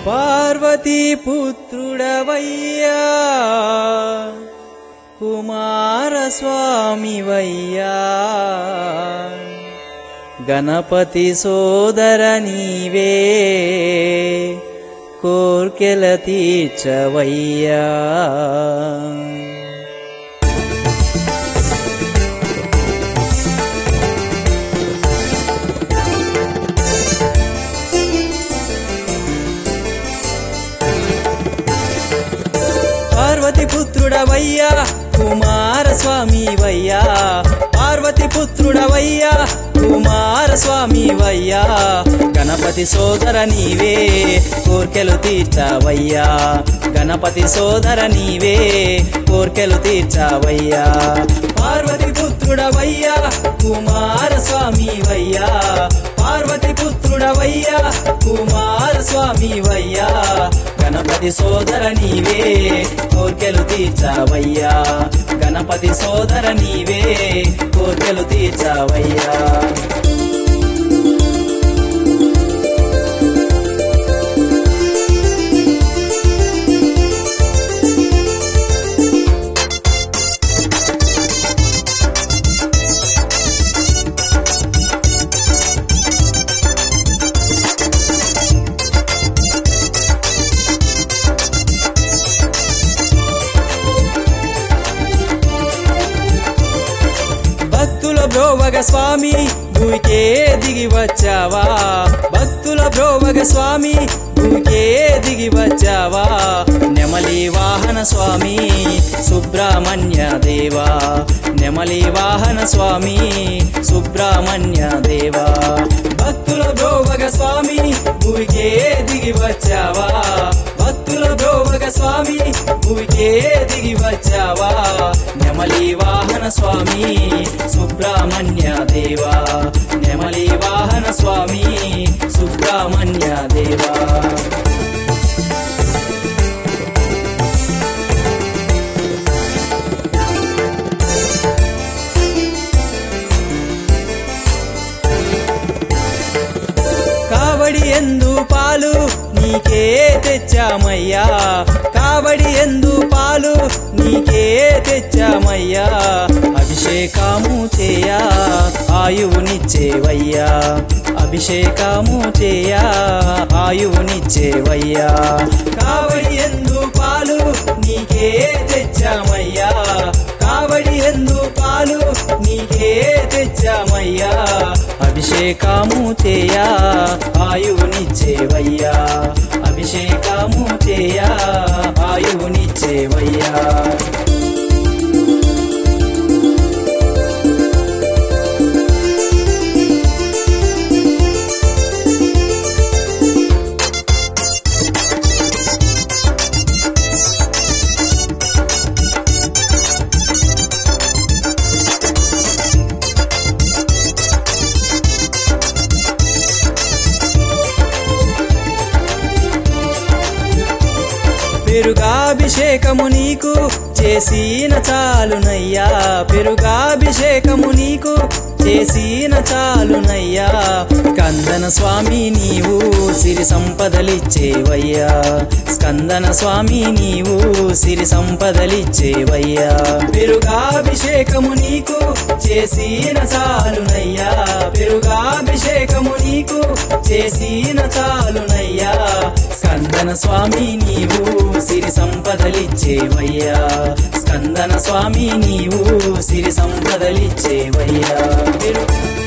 పార్వతీ పుత్రుడవయ్యా కుమారస్వామివయ్యా గణపతి సోదర నీవే కోర్కెల తీర్చవయ్యా పార్వతి పుత్రుడవయ్యా కుమారస్వామి వయ్యా పార్వతి పుత్రుడవయ్యా కుమారస్వామి వయ్యా గణపతి సోదర నీవే కోర్కెలు తీర్చావయ్యా గణపతి సోదర నీవే కోర్కెలు తీర్చావయ్యా పార్వతి పుత్రుడవయ్యా కుమారస్వామి వయ్యా పార్వతి పుత్రుడవయ్యా కుమారస్వామి వయ్యా గణపతి సోదర నీవే కోర్కెలు తీర్చావయ్యా గణపతి సోదర నీవే కోర్కెలు తీర్చావయ్యా భక్తుల బ్రోవగ స్వామి భూకే దిగి వచ్చావా భక్తుల బ్రోవగ స్వామి భూకే దిగి వచ్చావా నెమలి వాహన స్వామి సుబ్రహ్మణ్య దేవా నెమలి వాహన స్వామి సుబ్రహ్మణ్య దేవా భక్తుల బ్రోవగ స్వామి భూకే దిగి వచ్చావా భక్తుల బ్రోవగ స్వామి భూకే దిగి వచ్చావా నెమలి వాహన స్వామి సుబ్రహ్మణ్య దేవా నెమలి వాహన స్వామి సుబ్రహ్మణ్య దేవా కావడి ఎందు పాలు నీకే తెచ్చామయ్యా కావడి ఎందు పాలు నీకే తెచ్చామయ్యా అభిషేకము చేయా ఆయువునిచ్చేవయ్యా అభిషేకము చేయా ఆయువునిచ్చేవయ్యా కావడి ఎందు పాలు నీకే తెచ్చామయ్యా కావడి ఎందు పాలు నీకే తెచ్చామయ్యా అభిషేకము చేయా ఆయువునిచ్చేవయ్యా అభిషేకము చేయా ఆయువునిచ్చేవయ్యా పెరుగాభిషేకము నీకు చేసిన చాలునయ్యా పెరుగాభిషేకము నీకు చేసిన చాలునయ్యా స్కందన స్వామి నీవు సిరి సంపదలిచ్చేవయ్యా స్కందన స్వామి నీవు సిరి సంపదలిచ్చేవయ్యా పెరుగాభిషేకము నీకు చేసిన చాలునయ్యా పెరుగాభిషేకము నీకు చేసిన చాలునయ్యా స్కందన స్వామి నీవు సిరి సంపదలిచ్చేవయ్యా స్కందన స్వామి నీవు సిరి సంపదలిచ్చేవయ్యా పెరు-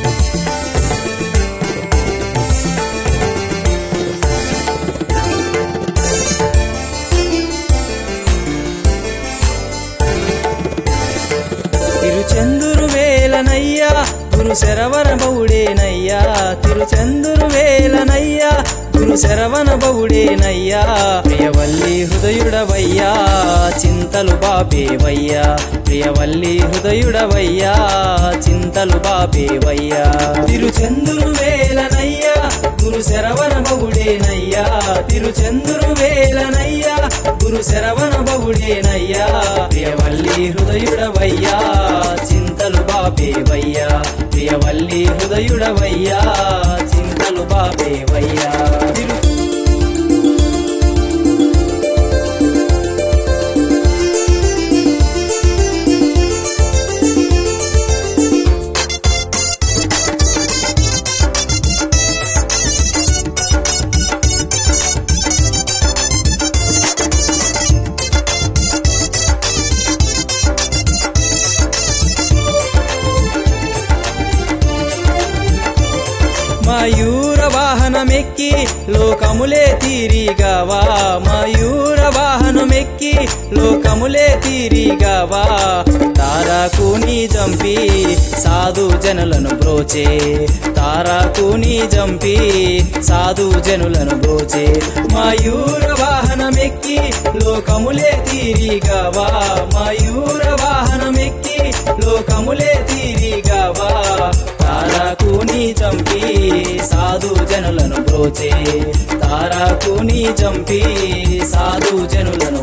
తిరుచందురు వేలనయ్యా గురు శరవణ బౌడేనయ్యా తిరుచందురు వేలనయ్యా గురు శరవణ బౌడేనయ్యా ప్రియవల్లి హృదయుడవయ్యా చింతలు బాపేవయ్యా ప్రియవల్లి హృదయుడవయ్యా చింతలు బాపేవయ్యా తిరుచందురు వేలనయ్యా గురు శరవణ బౌడేనయ్యా తిరుచందురు వేలనయ్యా గురు శరవణ బౌడేనయ్యా ప్రియవల్లి హృదయుడవయ్యా చింతలు బాపేవయ్యా ప్రియవల్లి హృదయుడవయ్యా చింతలు బాపేవయ్యా తిరు మయూర వాహనమెక్కి లోకములే తీరిగావా మయూర వాహనమెక్కి లోకములే తీరిగావా తారాకుని జంపి సాధు జనులను బ్రోచే తారాకుని జంపి సాధు జనులను బ్రోచే మయూర వాహనమెక్కి లోకములే తీరిగావా మయూర వాహనమెక్కి లోకములే తీరిగావా తారాకుని చంపి సాధు జనులను బ్రోచే తారాకుని చంపి సాధు జనులను